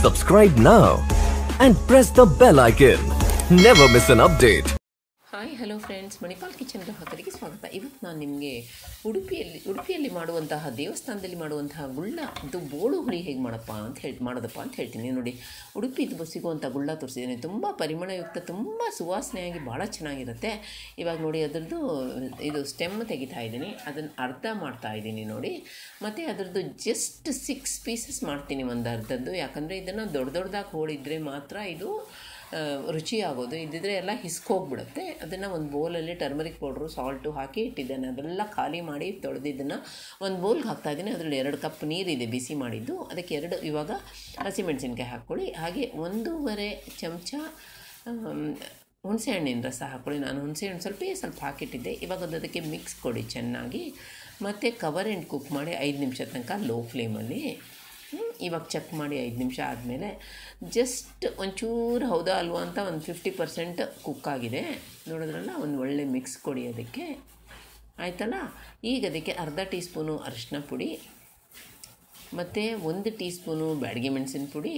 Subscribe now and press the bell icon. Never miss an update. Hi hello friends Manipal kitchen ಗ್ರಾಹಕರಿಗೆ ಸ್ವಾಗತ ಇವತ್ತು ನಾನು ನಿಮಗೆ ಉಡುಪಿಯಲ್ಲಿ ಉಡುಪಿಯಲ್ಲಿ ಮಾಡುವಂತಹ ದೇವಸ್ಥಾನದಲ್ಲಿ ಮಾಡುವಂತಹ ಗುಳ್ಳ ಇದು ಬೋಳು ಹುಳಿ ಹೇಗೆ ಮಾಡಪ್ಪ ಅಂತ ಹೇಳಿ ಮಾಡೋದಪ್ಪ ಅಂತ ಹೇಳ್ತೀನಿ ನೋಡಿ ಉಡುಪಿದು ಸಿಗುವಂಥ ಗುಳ್ಳ ತೋರಿಸಿದ್ದೀನಿ ತುಂಬ ಪರಿಮಳಯುಕ್ತ ತುಂಬ ಸುವಾಸನೆಯಾಗಿ ಭಾಳ ಚೆನ್ನಾಗಿರುತ್ತೆ ಇವಾಗ ನೋಡಿ ಅದರದ್ದು ಇದು ಸ್ಟೆಮ್ ತೆಗಿತಾ ಇದ್ದೀನಿ ಅದನ್ನು ಅರ್ಧ ಮಾಡ್ತಾ ಇದ್ದೀನಿ ನೋಡಿ ಮತ್ತು ಅದರದ್ದು ಜಸ್ಟ್ ಸಿಕ್ಸ್ ಪೀಸಸ್ ಮಾಡ್ತೀನಿ ಒಂದು ಅರ್ಧದ್ದು ಯಾಕಂದರೆ ಇದನ್ನು ದೊಡ್ಡ ದೊಡ್ಡದಾಗಿ ಹೋಳಿದ್ರೆ ಮಾತ್ರ ಇದು ಆ, ರುಚಿ ಆಗೋದು ಇದ್ದಿದ್ರೆ ಎಲ್ಲ ಹಿಸ್ಕೋಗ್ಬಿಡುತ್ತೆ ಅದನ್ನು ಒಂದು ಬೌಲಲ್ಲಿ ಟರ್ಮರಿಕ್ ಪೌಡ್ರು ಸಾಲ್ಟು ಹಾಕಿ ಇಟ್ಟಿದ್ದೇನೆ ಅದೆಲ್ಲ ಖಾಲಿ ಮಾಡಿ ತೊಳೆದಿದ್ದನ್ನು ಒಂದು ಬೌಲ್ಗೆ ಹಾಕ್ತಾ ಇದ್ದೀನಿ ಅದರಲ್ಲಿ ಎರಡು ಕಪ್ ನೀರಿದೆ ಬಿಸಿ ಮಾಡಿದ್ದು ಅದಕ್ಕೆ ಎರಡು ಇವಾಗ ಹಸಿಮೆಣಸಿನ್ಕಾಯಿ ಹಾಕ್ಕೊಳ್ಳಿ ಹಾಗೆ ಒಂದೂವರೆ ಚಮಚ ಹುಣಸೆ ಹಣ್ಣಿನ ರಸ ಹಾಕ್ಕೊಳ್ಳಿ ನಾನು ಹುಣಸೆ ಹಣ್ಣು ಸ್ವಲ್ಪ ಸ್ವಲ್ಪ ಹಾಕಿಟ್ಟಿದ್ದೆ ಇವಾಗ ಅದು ಅದಕ್ಕೆ ಮಿಕ್ಸ್ ಕೊಡಿ ಚೆನ್ನಾಗಿ ಮತ್ತು ಕವರ್ ಆ್ಯಂಡ್ ಕುಕ್ ಮಾಡಿ ಐದು ನಿಮಿಷ ತನಕ ಲೋ ಫ್ಲೇಮಲ್ಲಿ ಹ್ಮ್, ಇವಾಗ ಚೆಕ್ ಮಾಡಿ ಐದು ನಿಮಿಷ ಆದಮೇಲೆ ಜಸ್ಟ್ ಒಂಚೂರು ಹೌದಾ ಅಲ್ವಾ ಅಂತ ಒಂದು ಫಿಫ್ಟಿ ಪರ್ಸೆಂಟ್ ಕುಕ್ ಆಗಿದೆ ನೋಡಿದ್ರಲ್ಲ ಒಂದು ಒಳ್ಳೆ ಮಿಕ್ಸ್ ಕೊಡಿ ಅದಕ್ಕೆ ಆಯ್ತಲ್ಲ ಈಗ ಅದಕ್ಕೆ ಅರ್ಧ ಟೀ ಸ್ಪೂನು ಅರಿಶಿನ ಪುಡಿ ಮತ್ತು ಒಂದು ಟೀ ಸ್ಪೂನು ಬ್ಯಾಡಗಿ ಮೆಣಸಿನ ಪುಡಿ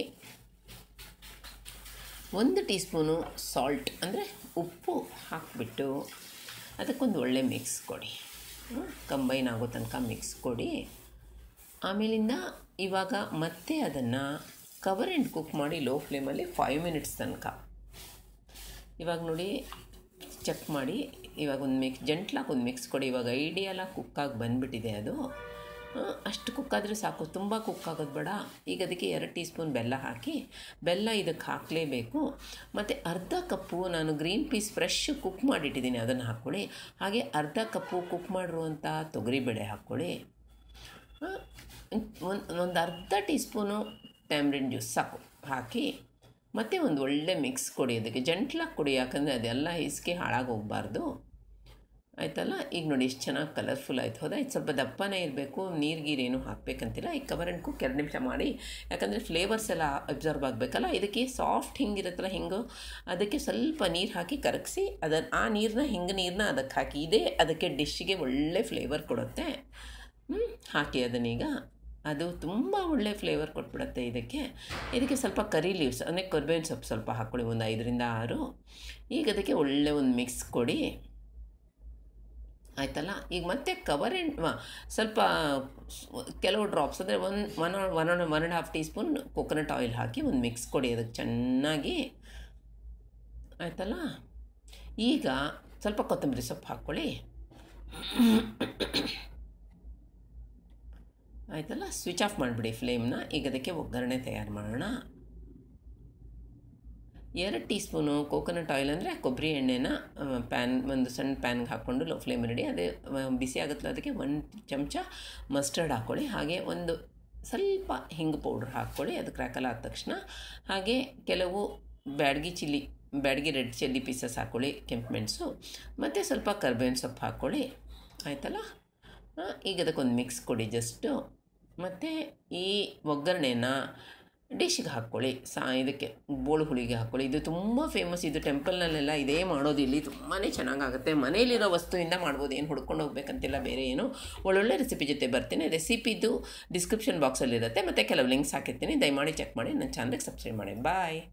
ಒಂದು ಟೀ ಸ್ಪೂನು ಸಾಲ್ಟ್ ಅಂದರೆ ಉಪ್ಪು ಹಾಕಿಬಿಟ್ಟು ಅದಕ್ಕೊಂದು ಒಳ್ಳೆ ಮಿಕ್ಸ್ ಕೊಡಿ ಕಂಬೈನ್ ಆಗೋ ತನಕ ಮಿಕ್ಸ್ ಕೊಡಿ ಆಮೇಲಿಂದ ಇವಾಗ ಮತ್ತೆ ಅದನ್ನು ಕವರ್ ಆ್ಯಂಡ್ ಕುಕ್ ಮಾಡಿ ಲೋ ಫ್ಲೇಮಲ್ಲಿ ಫೈವ್ ಮಿನಿಟ್ಸ್ ತನಕ ಇವಾಗ ನೋಡಿ ಚೆಕ್ ಮಾಡಿ ಇವಾಗ ಒಂದು ಮಿಕ್ಸ್ ಜಂಟ್ಲಾಗಿ ಒಂದು ಮಿಕ್ಸ್ ಕೊಡಿ ಇವಾಗ ಐಡಿಯಲಾಗಿ ಕುಕ್ಕಾಗಿ ಬಂದುಬಿಟ್ಟಿದೆ ಅದು ಆ, ಅಷ್ಟು ಕುಕ್ಕಾದರೆ ಸಾಕು ತುಂಬ ಕುಕ್ ಆಗೋದು ಬೇಡ ಈಗ ಅದಕ್ಕೆ ಎರಡು ಟೀ ಸ್ಪೂನ್ ಬೆಲ್ಲ ಹಾಕಿ ಬೆಲ್ಲ ಇದಕ್ಕೆ ಹಾಕಲೇಬೇಕು ಮತ್ತು ಅರ್ಧ ಕಪ್ಪು ನಾನು ಗ್ರೀನ್ ಪೀಸ್ ಫ್ರೆಶ್ ಕುಕ್ ಮಾಡಿಟ್ಟಿದ್ದೀನಿ ಅದನ್ನು ಹಾಕ್ಕೊಳ್ಳಿ ಹಾಗೆ ಅರ್ಧ ಕಪ್ಪು ಕುಕ್ ಮಾಡಿರುವಂಥ ತೊಗರಿಬೇಳೆ ಹಾಕ್ಕೊಳ್ಳಿ ಒಂದು ಒಂದು ಅರ್ಧ ಟೀ ಸ್ಪೂನು ಟ್ಯಾಮ್ರಿನ್ ಜ್ಯೂಸ್ ಸಾಕು ಹಾಕಿ ಮತ್ತು ಒಂದು ಒಳ್ಳೆ ಮಿಕ್ಸ್ ಕೊಡಿ ಅದಕ್ಕೆ ಜಂಟ್ಲಾಗಿ ಕೊಡಿ ಯಾಕಂದರೆ ಅದೆಲ್ಲ ಹಿಸ್ಕಿ ಹಾಳಾಗಿ ಹೋಗಬಾರ್ದು ಆಯ್ತಲ್ಲ ಈಗ ನೋಡಿ ಎಷ್ಟು ಚೆನ್ನಾಗಿ ಕಲರ್ಫುಲ್ ಆಯ್ತು ಹೌದಾ ಇದು ಸ್ವಲ್ಪ ದಪ್ಪನೇ ಇರಬೇಕು ನೀರು ಗೀರು ಏನೂ ಹಾಕಬೇಕಂತಿಲ್ಲ ಈಗ ಕವರ್ ಆ್ಯಂಡ್ ಕುಕ್ ಎರಡು ನಿಮಿಷ ಮಾಡಿ ಯಾಕಂದರೆ ಫ್ಲೇವರ್ಸ್ ಎಲ್ಲ ಅಬ್ಸರ್ವ್ ಆಗಬೇಕಲ್ಲ ಇದಕ್ಕೆ ಸಾಫ್ಟ್ ಹಿಂಗಿರುತ್ತಲ್ಲ ಹಿಂಗು ಅದಕ್ಕೆ ಸ್ವಲ್ಪ ನೀರು ಹಾಕಿ ಕರಗಿಸಿ ಅದನ್ನು ಆ ನೀರನ್ನ ಹಿಂಗೆ ನೀರನ್ನ ಅದಕ್ಕೆ ಹಾಕಿ ಇದೇ ಅದಕ್ಕೆ ಡಿಶ್ಶಿಗೆ ಒಳ್ಳೆ ಫ್ಲೇವರ್ ಕೊಡುತ್ತೆ ಹ್ಮ್, ಹಾಕಿ ಅದನ್ನೀಗ ಅದು ತುಂಬ ಒಳ್ಳೆ ಫ್ಲೇವರ್ ಕೊಟ್ಬಿಡುತ್ತೆ ಇದಕ್ಕೆ ಇದಕ್ಕೆ ಸ್ವಲ್ಪ ಕರಿ ಲೀವ್ಸ್ ಅಂದರೆ ಕರ್ಬೇವಿನ ಸೊಪ್ಪು ಸ್ವಲ್ಪ ಹಾಕ್ಕೊಳ್ಳಿ ಒಂದು ಐದರಿಂದ ಆರು ಈಗ ಅದಕ್ಕೆ ಒಳ್ಳೆ ಒಂದು ಮಿಕ್ಸ್ ಕೊಡಿ ಆಯ್ತಲ್ಲ ಈಗ ಮತ್ತೆ ಕವರ್ ಆ್ಯಂಡ್ ಸ್ವಲ್ಪ ಕೆಲವು ಡ್ರಾಪ್ಸ್ ಅಂದರೆ one one one one one and half teaspoon coconut oil ಹಾಕಿ ಒಂದು ಮಿಕ್ಸ್ ಕೊಡಿ ಅದಕ್ಕೆ ಚೆನ್ನಾಗಿ ಆಯ್ತಲ್ಲ ಈಗ ಸ್ವಲ್ಪ ಕೊತ್ತಂಬರಿ ಸೊಪ್ಪು ಹಾಕ್ಕೊಳ್ಳಿ ಆಯ್ತಲ್ಲ ಸ್ವಿಚ್ ಆಫ್ ಮಾಡಿಬಿಡಿ ಫ್ಲೇಮ್ನ ಈಗ ಅದಕ್ಕೆ ಒಗ್ಗರಣೆ ತಯಾರು ಮಾಡೋಣ ಎರಡು ಟೀ ಸ್ಪೂನು ಕೋಕೋನಟ್ ಆಯಿಲ್ ಅಂದರೆ ಕೊಬ್ಬರಿ ಎಣ್ಣೆನ ಪ್ಯಾನ್ ಒಂದು ಸಣ್ಣ ಪ್ಯಾನ್ಗೆ ಹಾಕ್ಕೊಂಡು ಲೋ ಫ್ಲೇಮ್ ಇಡಿ ಅದೇ ಆ, ಬಿಸಿ ಆಗುತ್ತಲ್ಲ ಅದಕ್ಕೆ ಒಂದು ಚಮಚ ಮಸ್ಟರ್ಡ್ ಹಾಕ್ಕೊಳ್ಳಿ ಹಾಗೆ ಒಂದು ಸ್ವಲ್ಪ ಹಿಂಗು ಪೌಡ್ರ್ ಹಾಕ್ಕೊಳ್ಳಿ ಅದು ಕ್ರ್ಯಾಕಲ್ ಆದ ತಕ್ಷಣ ಹಾಗೆ ಕೆಲವು Byadgi chilli Byadgi red chilli pieces ಹಾಕ್ಕೊಳ್ಳಿ ಕೆಂಪು ಮೆಣಸು ಮತ್ತು ಸ್ವಲ್ಪ ಕರ್ಬೇವಿನ ಸೊಪ್ಪು ಹಾಕ್ಕೊಳ್ಳಿ ಆಯ್ತಲ್ಲ ಆ, ಈಗ ಅದಕ್ಕೊಂದು ಮಿಕ್ಸ್ ಕೊಡಿ ಜಸ್ಟು ಮತ್ತು ಈ ಒಗ್ಗರಣೆನ ಡಿಶ್ಗೆ ಹಾಕ್ಕೊಳ್ಳಿ ಸಾ ಇದಕ್ಕೆ ಬೋಳು ಹುಳಿಗೆ ಹಾಕ್ಕೊಳ್ಳಿ ಇದು ತುಂಬ ಫೇಮಸ್ ಇದು ಟೆಂಪಲ್ನಲ್ಲೆಲ್ಲ ಇದೇ ಮಾಡೋದು ಇಲ್ಲಿ ತುಂಬಾ ಚೆನ್ನಾಗಾಗುತ್ತೆ ಮನೇಲಿರೋ ವಸ್ತುವಿಂದ ಮಾಡ್ಬೋದು ಏನು ಹುಡ್ಕೊಂಡು ಹೋಗ್ಬೇಕಂತಿಲ್ಲ ಬೇರೆ ಏನು ಒಳ್ಳೊಳ್ಳೆ ರೆಸಿಪಿ ಜೊತೆ ಬರ್ತೀನಿ ರೆಸಿಪಿದು ಡಿಸ್ಕ್ರಿಪ್ಷನ್ ಬಾಕ್ಸಲ್ಲಿರುತ್ತೆ ಮತ್ತು ಕೆಲವು ಲಿಂಕ್ಸ್ ಹಾಕಿರ್ತೀನಿ ದಯಮಾಡಿ ಚೆಕ್ ಮಾಡಿ ನನ್ನ ಚಾನಲ್ಗೆ ಸಬ್ಸ್ಕ್ರೈಬ್ ಮಾಡಿ ಬಾಯ್